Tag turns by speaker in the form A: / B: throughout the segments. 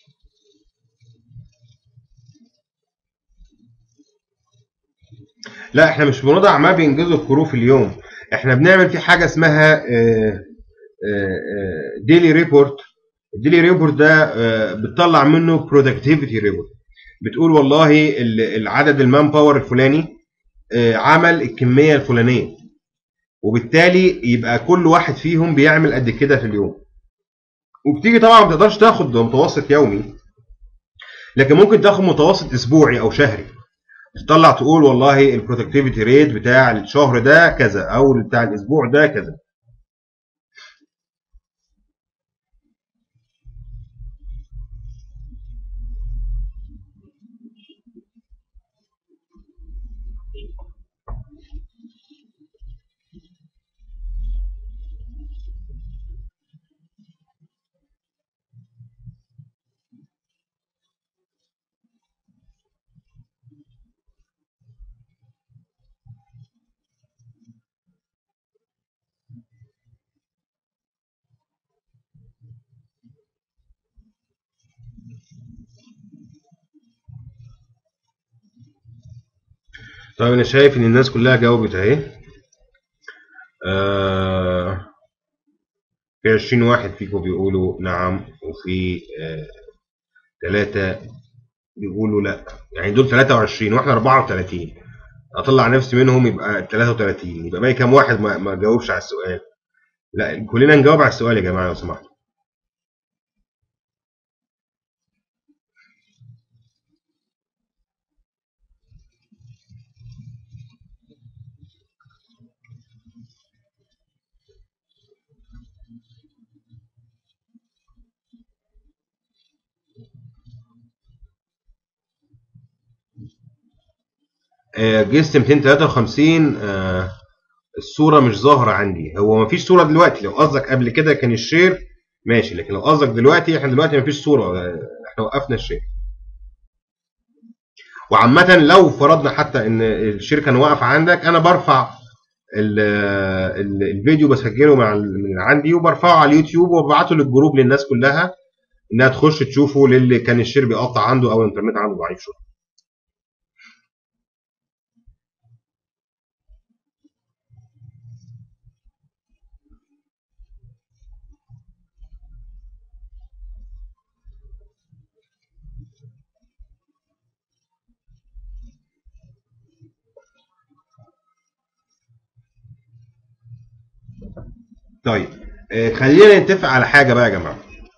A: لا احنا مش بنضع ما بينجزه الكرو في اليوم احنا بنعمل في حاجه اسمها ديلي ريبورت الديلي ريبورت ده آه، بتطلع منه برودكتيفيتي ريبورت بتقول والله ال- العدد المان باور الفلاني آه، عمل الكميه الفلانيه وبالتالي يبقى كل واحد فيهم بيعمل قد كده في اليوم وبتيجي طبعا ما تقدرش تاخد متوسط يومي لكن ممكن تاخد متوسط اسبوعي او شهري تطلع تقول والله البرودكتيفيتي ريت بتاع الشهر ده كذا او بتاع الاسبوع ده كذا طيب انا شايف ان الناس كلها جاوبت اهي آه في 20 واحد فيكم بيقولوا نعم وفي آه ثلاثة بيقولوا لا يعني دول 23 واحنا 34 اطلع نفسي منهم يبقى 33 يبقى باقي كام واحد ما, ما جاوبش على السؤال لا كلنا نجاوب على السؤال يا جماعة لو سمحتوا آه، جست 253 آه، الصورة مش ظاهرة عندي هو مفيش صورة دلوقتي لو قصدك قبل كده كان الشير ماشي لكن لو قصدك دلوقتي احنا دلوقتي مفيش صورة آه، احنا وقفنا الشير وعامة لو فرضنا حتى ان الشير كان واقف عندك انا برفع ال- ال- الفيديو بسجله مع ال- من عندي وبرفعه على اليوتيوب وببعته للجروب للناس كلها انها تخش تشوفه للي كان الشير بيقطع عنده او الانترنت عنده ضعيف شويه طيب آه، خلينا نتفق على حاجه بقى يا جماعه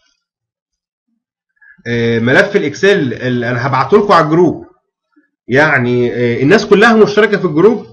A: آه، ملف الاكسل اللي انا هبعته لكم على الجروب يعني آه، الناس كلها مشتركه في الجروب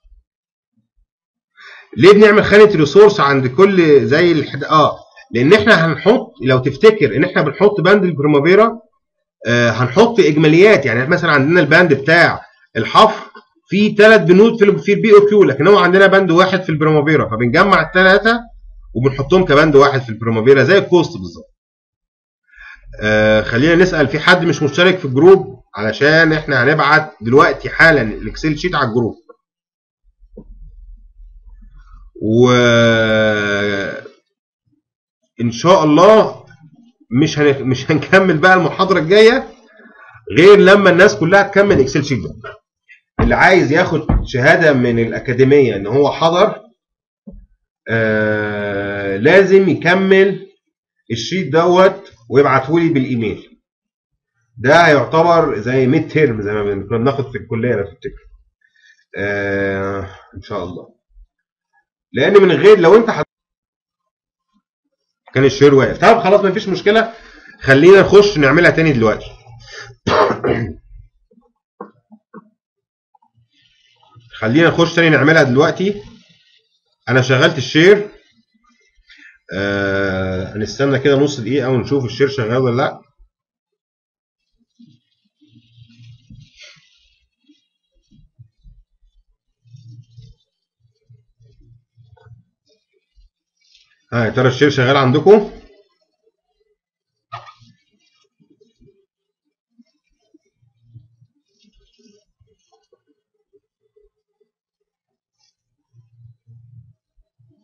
A: ليه بنعمل خانه ريسورس عند كل زي الحد... اه لان احنا هنحط لو تفتكر ان احنا بنحط باند البريمافيرا آه هنحط اجماليات يعني مثلا عندنا الباند بتاع الحفر في ثلاث بنود في في البي او كيو لكن هو عندنا باند واحد في البريمافيرا فبنجمع الثلاثه وبنحطهم كباند واحد في البريمافيرا زي الكوست بالظبط آه خلينا نسال في حد مش مشترك في الجروب علشان احنا هنبعت دلوقتي حالا الاكسل شيت على الجروب و ان شاء الله مش هن... مش هنكمل بقى المحاضره الجايه غير لما الناس كلها تكمل اكسل شيت ده اللي عايز ياخد شهاده من الاكاديميه ان هو حضر آه لازم يكمل الشيت دوت ويبعته لي بالايميل ده هيعتبر زي ميد تيرم زي ما كنا بناخد في الكليه لو تفتكر آه ان شاء الله لان من غير لو انت حد... كان الشير واقف طب خلاص مفيش مشكله خلينا نخش نعملها تاني دلوقتي خلينا نخش تاني نعملها دلوقتي انا شغلت الشير آه هنستنى كده نص دقيقه ونشوف الشير شغال ولا لا ها يا ترى الشير شغال عندكم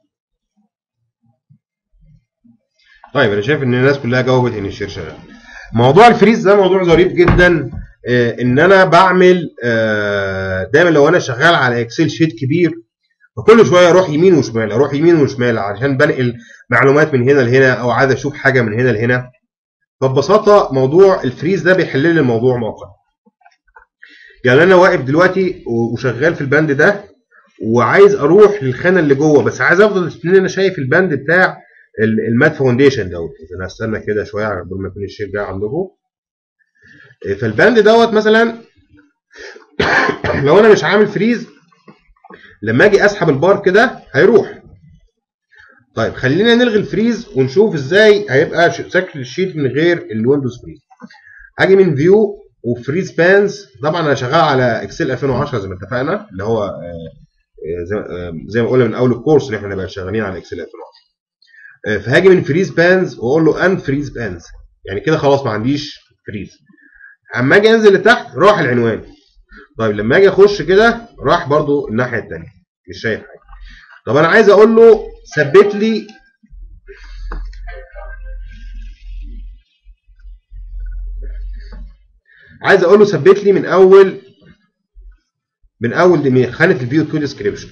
A: طيب انا شايف ان الناس كلها جاوبت ان الشير شغال موضوع الفريز ده موضوع ظريف جدا آه، ان انا بعمل آه، دايما لو انا شغال على اكسل شيت كبير فكل شويه اروح يمين وشمال اروح يمين وشمال عشان بنقل معلومات من هنا لهنا او عايز اشوف حاجه من هنا لهنا فببساطه موضوع الفريز ده بيحل لي الموضوع مؤقتا يعني انا واقف دلوقتي وشغال في البند ده وعايز اروح للخانه اللي جوه بس عايز افضل ان انا شايف البند بتاع المات فاونديشن دوت انا هستنى كده شويه قبل ما يكون الشيت جاي عندكم فالبند دوت مثلا لو انا مش عامل فريز لما اجي اسحب البار كده هيروح طيب خلينا نلغي الفريز ونشوف ازاي هيبقى شكل الشيت من غير الويندوز فريز هاجي من فيو وفريز بانز طبعا انا شغال على اكسل 2010 زي ما اتفقنا اللي هو آه، آه، زي ما قلنا من اول الكورس اللي احنا نبقى شغالين على اكسل 2010 آه، فهاجي من فريز بانز واقول له ان فريز بانز يعني كده خلاص ما عنديش فريز اما اجي انزل لتحت راح العنوان طيب لما اجي اخش كده راح برضو الناحيه الثانيه مش شايف حاجه طب انا عايز اقول له ثبت لي عايز اقول له ثبت لي من اول من اول من خانه الفيو تو ديسكريبشن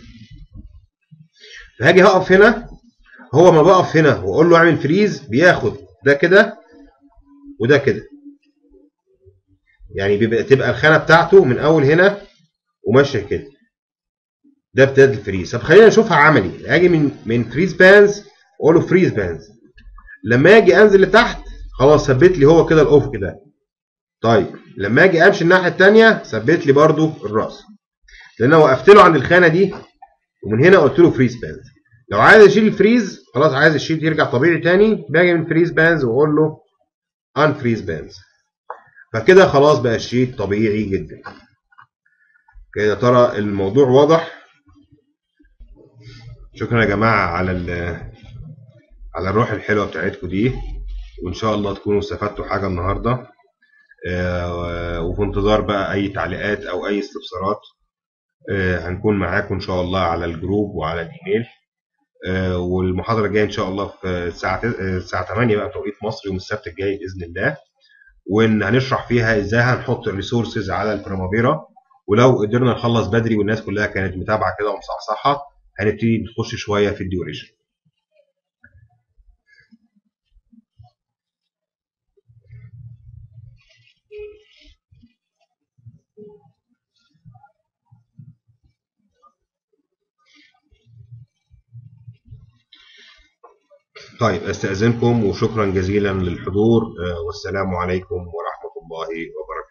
A: فهاجي هقف هنا هو ما بقف هنا واقول له اعمل فريز بياخد ده كده وده كده يعني بيبقى تبقى الخانه بتاعته من اول هنا وماشيه كده ده ابتدى الفريز طب خلينا نشوفها عملي اجي من من فريز بانز اقول له فريز بانز لما اجي انزل لتحت خلاص ثبت لي هو كده الافق ده طيب لما اجي امشي الناحيه الثانيه ثبت لي برده الراس لان انا وقفت له عند الخانه دي ومن هنا قلت له فريز بانز لو عايز اشيل الفريز خلاص عايز الشيت يرجع طبيعي تاني باجي من فريز بانز واقول له ان فريز بانز فكده خلاص بقى الشيت طبيعي جدا كده ترى الموضوع واضح شكرا يا جماعة على على الروح الحلوة بتاعتكم دي وإن شاء الله تكونوا استفدتوا حاجة النهاردة آه، وفي انتظار بقى أي تعليقات أو أي استفسارات آه، هنكون معاكم إن شاء الله على الجروب وعلى الإيميل آه، والمحاضرة الجاية إن شاء الله في الساعة الساعة 8 بقى توقيت مصر يوم السبت الجاي بإذن الله وإن هنشرح فيها إزاي هنحط الريسورسز على البريمافيرا ولو قدرنا نخلص بدري والناس كلها كانت متابعة كده ومصحصحة هنبتدي نخش شويه في الديوريشن طيب استاذنكم وشكرا جزيلا للحضور آه، والسلام عليكم ورحمه الله وبركاته